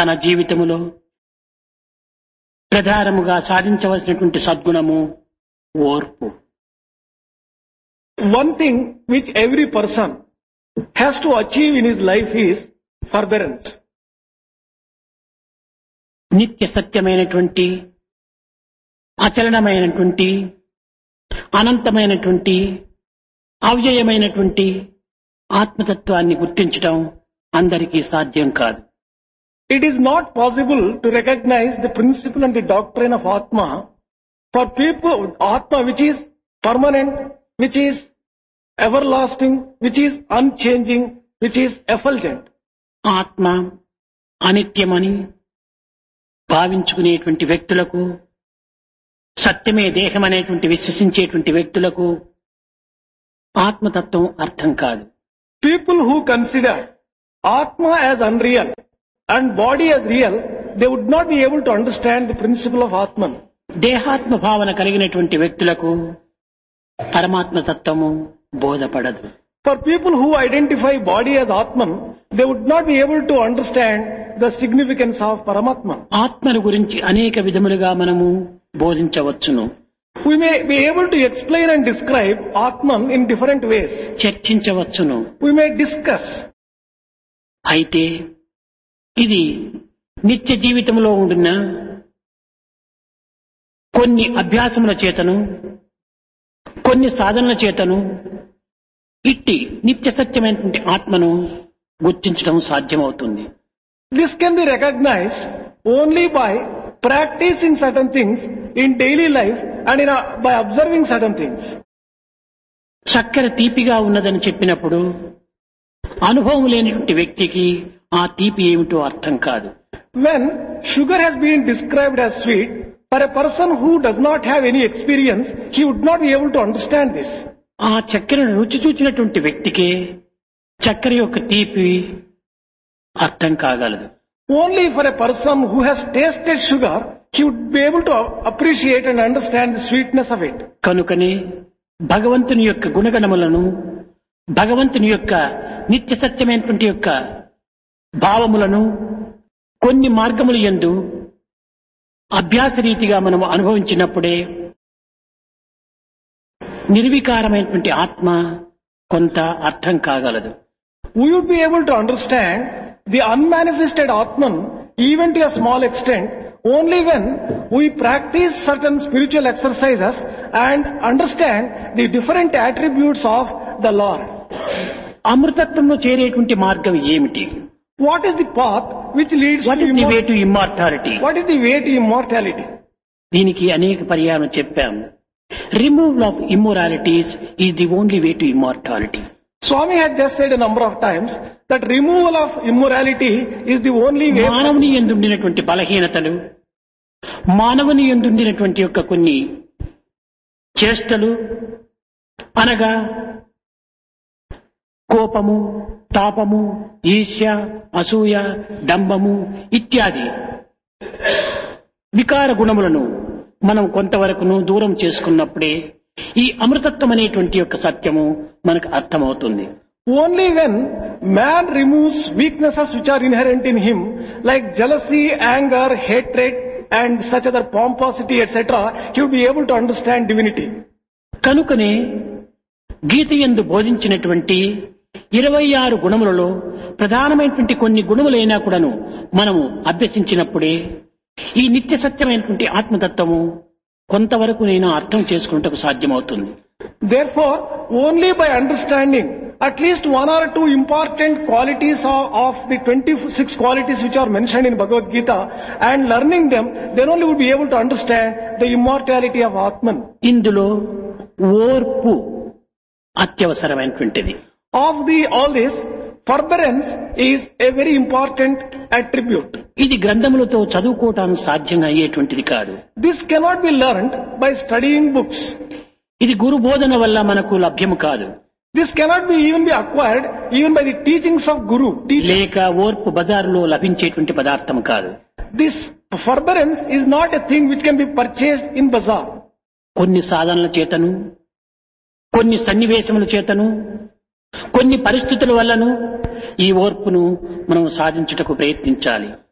తన జీవితములో ప్రధానముగా సాధించవలసినటువంటి సద్గుణము ఓర్పు One thing which every person has to achieve in his life is forbearance. నిత్య సత్యమైనటువంటి అచలనమైనటువంటి అనంతమైనటువంటి అవ్యయమైనటువంటి ఆత్మతత్వాన్ని గుర్తించడం అందరికీ సాధ్యం కాదు It is not possible to recognize the principle and the doctrine of Atma for people, Atma which is permanent, which is everlasting, which is unchanging, which is effulgent. ఆత్మ అనిత్యమని భావించుకునేటువంటి వ్యక్తులకు సత్యమే దేహం అనేటువంటి విశ్వసించేటువంటి వ్యక్తులకు ఆత్మతత్వం అర్థం కాదు People who consider Atma as unreal and body as real, they would not be able to understand the principle of Atman. దేహాత్మ భావన కలిగినటువంటి వ్యక్తులకు పరమాత్మ తత్వము బోధపడదు For people who identify body as Atman, they would not be able to understand the significance of Paramatman. ఆత్మను గురించి అనేక విధములుగా మనము బోధించవచ్చును We may be able to explain and describe Atman in different ways. చర్చించవచ్చును We may discuss. అయితే ఇది నిత్య జీవితంలో ఉండిన కొన్ని అభ్యాసముల చేతను కొన్ని సాధనల చేతను ఇట్టి నిత్య సత్యమైనటువంటి ఆత్మను గుర్తించడం సాధ్యమవుతుంది This can be recognized only by practicing certain things in daily life and in a, by observing certain things. చక్కెర తీపిగా ఉన్నదని చెప్పినప్పుడు అనుభవం లేనటువంటి వ్యక్తికి ఆ తీపి ఏమిటో అర్థం కాదు When sugar has been described as sweet, for a person who does not have any experience, he would not be able to understand this. ఆ చక్కెరను రుచి చూచినటువంటి వ్యక్తికే చక్కెర యొక్క తీపి అర్థం కాగలదు Only for a person who has tasted sugar, he would be able to appreciate and understand the sweetness of it. కనుకనే భగవంతుని యొక్క గుణగణములను భగవంతుని యొక్క నిత్య సత్యమైనటువంటి యొక్క భావములను కొన్ని మార్గములు యందు అభ్యాస రీతిగా మనము అనుభవించినప్పుడే నిర్వికారమైనటువంటి ఆత్మ కొంత అర్థం కాగలదు We would be able to understand the unmanifested Atman even to a small extent only when we practice certain spiritual exercises and understand the different attributes of the Lord. అమృతత్వంలో చేరేటువంటి మార్గం ఏమిటి What is the path which leads what to is the way immortality? To immortality What is the way to immortality? దీనికి అనేక పర్యాయం చెప్పాము removal of immoralities is the only way to immortality Swami had just said a number of times that removal of immorality is the only way. మానవుని ఎందుండినటువంటి బలహీనతలు మానవుని ఎందుండినటువంటి యొక్క కొన్ని చేష్టలు అనగా కోపము తాపము ఈర్ష్య అసూయ డంబము ఇత్యాది వికార గుణములను మనం కొంతవరకును దూరం చేసుకున్నప్పుడే ఈ అమృతత్వం అనేటువంటి యొక్క సత్యము మనకు అర్థమవుతుంది Only when man removes weaknesses which are inherent in him, like jealousy, anger, hatred, and such other pomposity, etc., he will be able to understand divinity. కనుకనే గీత ఎందు బోధించినటువంటి ఇరవై ఆరు గుణములలో ప్రధానమైనటువంటి కొన్ని గుణములైనా కూడాను మనము అభ్యసించినప్పుడే ఈ నిత్య సత్యమైనటువంటి ఆత్మతత్వము కొంతవరకు నేను అర్థం చేసుకున్నటకు సాధ్యమవుతుంది Therefore, only by understanding at least one or two important qualities of, of the 26 qualities which are mentioned in Bhagavad Gita and learning them, then only would be able to understand the immortality of Atman. ఇందులో ఓర్పు అత్యవసరమైనటువంటిది Of the all this, forbearance is a very important attribute. ఇది గ్రంథములతో చదువుకోవటానికి సాధ్యంగా అయ్యేటువంటిది కాదు This cannot be learned by studying books. ఇది గురు బోధన వల్ల మనకు లభ్యము కాదు This cannot be even be acquired even by the teachings of Guru. Teacher. లేక ఓర్పు బజారులో లభించేటువంటి పదార్థం కాదు This forbearance is not a thing which can be purchased in bazaar. కొన్ని సాధనల చేతను కొన్ని సన్నివేశముల చేతను కొన్ని పరిస్థితుల వల్లను ఈ ఓర్పును మనం సాధించుటకు ప్రయత్నించాలి